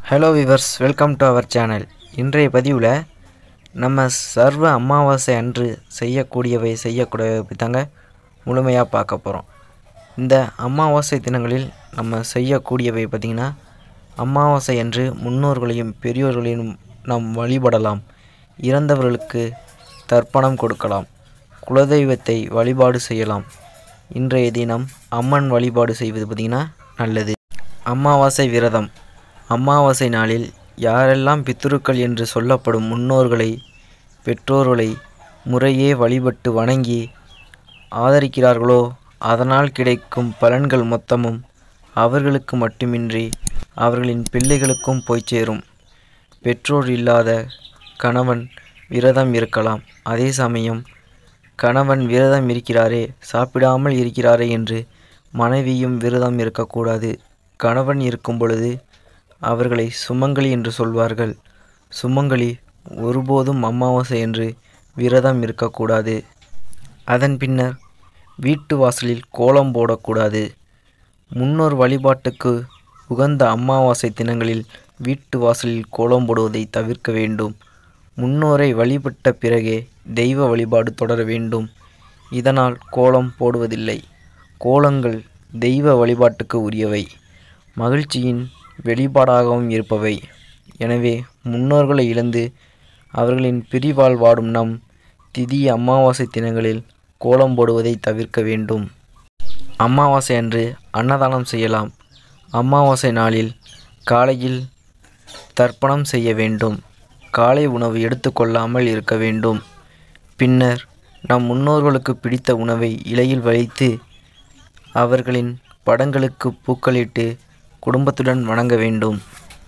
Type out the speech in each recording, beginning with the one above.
hello viewers welcome to our channel இன்றைய பதிவில் நம்ம சர்வ அமாவாசை அன்று செய்யக்கூடியவை செய்யக்கூடியவை பற்றி தாங்க முழுமையாக பார்க்க போகிறோம் இந்த அமாவாசை தினங்களில் நம்ம செய்யக்கூடியவை பார்த்திங்கன்னா அமாவாசை அன்று முன்னோர்களையும் பெரியோர்களையும் நாம் வழிபடலாம் இறந்தவர்களுக்கு தர்ப்பணம் கொடுக்கலாம் குலதெய்வத்தை வழிபாடு செய்யலாம் இன்றைய தினம் அம்மன் வழிபாடு செய்வது பார்த்திங்கன்னா நல்லது அமாவாசை விரதம் அமாவாசை நாளில் யாரெல்லாம் பித்ருக்கள் என்று சொல்லப்படும் முன்னோர்களை பெற்றோர்களை முறையே வழிபட்டு வணங்கி ஆதரிக்கிறார்களோ அதனால் கிடைக்கும் பலன்கள் மொத்தமும் அவர்களுக்கு மட்டுமின்றி அவர்களின் பிள்ளைகளுக்கும் போய் சேரும் பெற்றோர் இல்லாத கணவன் விரதம் இருக்கலாம் அதே சமயம் கணவன் விரதம் இருக்கிறாரே சாப்பிடாமல் இருக்கிறாரே என்று மனைவியும் விரதம் இருக்கக்கூடாது கணவன் இருக்கும் பொழுது அவர்களை சுமங்கலி என்று சொல்வார்கள் சுமங்கலி ஒருபோதும் அமாவாசை என்று விரதம் இருக்கக்கூடாது அதன் பின்னர் வீட்டு வாசலில் கோலம் போடக்கூடாது முன்னோர் வழிபாட்டுக்கு உகந்த அமாவாசை தினங்களில் வீட்டு வாசலில் கோலம் போடுவதை தவிர்க்க வேண்டும் முன்னோரை வழிபட்ட பிறகே தெய்வ வழிபாடு தொடர வேண்டும் இதனால் கோலம் போடுவதில்லை கோலங்கள் தெய்வ வழிபாட்டுக்கு உரியவை மகிழ்ச்சியின் வெளிப்பாடாகவும் இருப்பவை எனவே முன்னோர்களை இழந்து அவர்களின் பிரிவால் வாடும் நம் திதி அமாவாசை தினங்களில் கோலம் போடுவதை தவிர்க்க வேண்டும் அமாவாசை அன்று அன்னதானம் செய்யலாம் அமாவாசை நாளில் காலையில் தர்ப்பணம் செய்ய வேண்டும் காலை உணவு எடுத்துக்கொள்ளாமல் இருக்க வேண்டும் பின்னர் நம் முன்னோர்களுக்கு பிடித்த உணவை இலையில் வைத்து அவர்களின் படங்களுக்கு பூக்களிட்டு குடும்பத்துடன் வணங்க வேண்டும்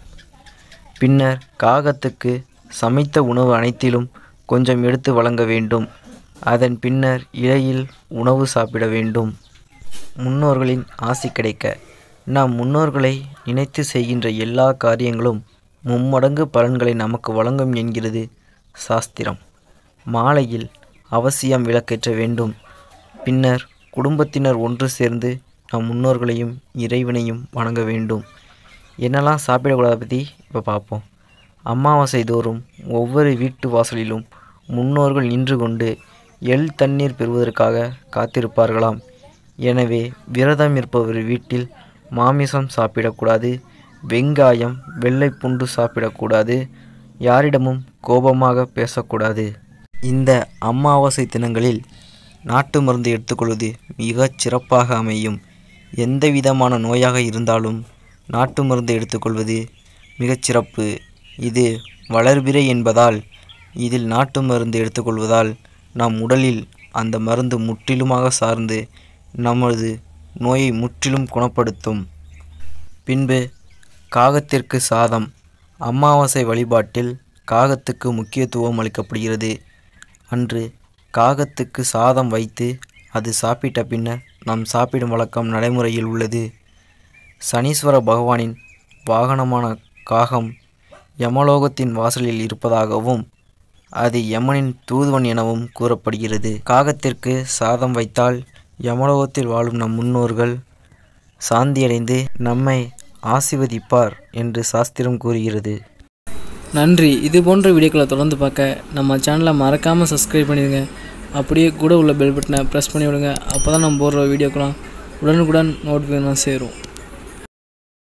பின்னர் காகத்துக்கு சமைத்த உணவு அனைத்திலும் கொஞ்சம் எடுத்து வழங்க வேண்டும் அதன் பின்னர் இலையில் உணவு சாப்பிட வேண்டும் முன்னோர்களின் ஆசி கிடைக்க நாம் முன்னோர்களை நினைத்து செய்கின்ற எல்லா காரியங்களும் மும்மடங்கு பலன்களை நமக்கு வழங்கும் என்கிறது சாஸ்திரம் மாலையில் அவசியம் விளக்கேற்ற வேண்டும் பின்னர் குடும்பத்தினர் ஒன்று சேர்ந்து நம் முன்னோர்களையும் இறைவனையும் வணங்க வேண்டும் என்னெல்லாம் சாப்பிடக்கூடாத பற்றி இப்போ பார்ப்போம் அமாவாசை தோறும் ஒவ்வொரு வீட்டு வாசலிலும் முன்னோர்கள் நின்று கொண்டு எள் தண்ணீர் பெறுவதற்காக காத்திருப்பார்களாம் எனவே விரதம் இருப்பவர் வீட்டில் மாமிசம் சாப்பிடக்கூடாது வெங்காயம் வெள்ளை பூண்டு சாப்பிடக்கூடாது யாரிடமும் கோபமாக பேசக்கூடாது இந்த அமாவாசை தினங்களில் நாட்டு மருந்து எடுத்துக்கொள்வது மிகச் சிறப்பாக அமையும் எந்த விதமான நோயாக இருந்தாலும் நாட்டு மருந்து எடுத்துக்கொள்வது மிகச் சிறப்பு இது வளர்பிறை என்பதால் இதில் நாட்டு மருந்து எடுத்துக்கொள்வதால் நம் உடலில் அந்த மருந்து முற்றிலுமாக சார்ந்து நமது நோயை முற்றிலும் குணப்படுத்தும் பின்பு காகத்திற்கு சாதம் அமாவாசை வழிபாட்டில் காகத்துக்கு முக்கியத்துவம் அளிக்கப்படுகிறது அன்று காகத்துக்கு சாதம் வைத்து அது சாப்பிட்ட பின்னர் நாம் சாப்பிடும் வழக்கம் நடைமுறையில் உள்ளது சனீஸ்வர பகவானின் வாகனமான காகம் யமலோகத்தின் வாசலில் இருப்பதாகவும் அது யமனின் தூதுவன் எனவும் கூறப்படுகிறது காகத்திற்கு சாதம் வைத்தால் யமலோகத்தில் வாழும் நம் முன்னோர்கள் சாந்தியடைந்து நம்மை ஆசிர்வதிப்பார் என்று சாஸ்திரம் கூறுகிறது நன்றி இது போன்ற வீடியோக்களை தொடர்ந்து பார்க்க நம்ம சேனலை மறக்காமல் சப்ஸ்கிரைப் பண்ணிடுங்க அப்படியே கூட உள்ள பெல் பட்டனை ப்ரெஸ் பண்ணி விடுங்க அப்போ தான் நம்ம போடுற வீடியோக்கெலாம் உடனுக்குடன் நோட்டிஃபிகேஷன் சேரும்